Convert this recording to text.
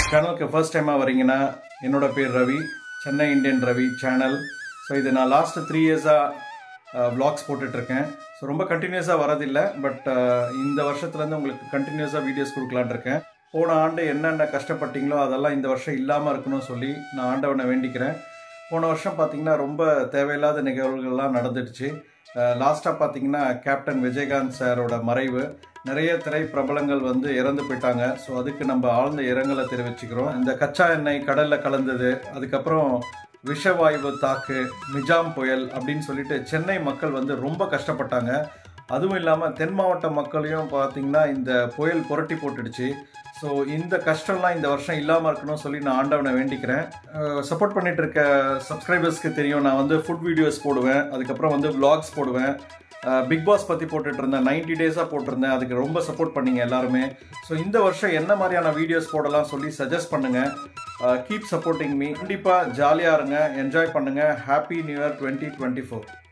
சேனலுக்கு ஃபர்ஸ்ட் டைமாக வரீங்கன்னா என்னோட பேர் Ravi Chennai Indian Ravi channel so இது நான் லாஸ்ட் த்ரீ இயர்ஸாக விளாக்ஸ் போட்டுட்ருக்கேன் ஸோ ரொம்ப கண்டினியூஸாக வரதில்லை பட் இந்த வருஷத்துலேருந்து உங்களுக்கு கண்டினியூஸாக வீடியோஸ் கொடுக்கலான் இருக்கேன் போன ஆண்டு என்னென்ன கஷ்டப்பட்டீங்களோ அதெல்லாம் இந்த வருஷம் இல்லாமல் இருக்கணும்னு சொல்லி நான் ஆண்டவனை வேண்டிக்கிறேன் போன வருஷம் பார்த்தீங்கன்னா ரொம்ப தேவையில்லாத நிகழ்வுகள்லாம் நடந்துடுச்சு லாஸ்ட்டாக பார்த்தீங்கன்னா கேப்டன் விஜயகாந்த் சாரோட மறைவு நிறைய திரை பிரபலங்கள் வந்து இறந்து போயிட்டாங்க ஸோ அதுக்கு நம்ம ஆழ்ந்த இரங்கலை தெரிவிச்சுக்கிறோம் இந்த கச்சா எண்ணெய் கடலில் கலந்தது அதுக்கப்புறம் விஷவாயு தாக்கு மிஜாம் புயல் அப்படின்னு சொல்லிட்டு சென்னை மக்கள் வந்து ரொம்ப கஷ்டப்பட்டாங்க அதுவும் இல்லாமல் தென் மாவட்ட மக்களையும் பார்த்தீங்கன்னா இந்த புயல் புரட்டி போட்டுடுச்சு ஸோ இந்த கஷ்டம்லாம் இந்த வருஷம் இல்லாமல் இருக்கணும்னு சொல்லி நான் ஆண்டவனை வேண்டிக்கிறேன் சப்போர்ட் பண்ணிட்டு இருக்க சப்ஸ்கிரைபர்ஸ்க்கு தெரியும் நான் வந்து ஃபுட் வீடியோஸ் போடுவேன் அதுக்கப்புறம் வந்து விளாக்ஸ் போடுவேன் பிக் பாஸ் பற்றி போட்டுட்டு இருந்தேன் நைன்டி டேஸாக போட்டிருந்தேன் அதுக்கு ரொம்ப சப்போர்ட் பண்ணீங்க எல்லாருமே ஸோ இந்த வருஷம் என்ன மாதிரியான வீடியோஸ் போடலாம் சொல்லி சஜஸ்ட் பண்ணுங்கள் கீப் சப்போர்ட்டிங் மீ கண்டிப்பாக ஜாலியாக இருங்க என்ஜாய் பண்ணுங்கள் happy new year twenty twenty four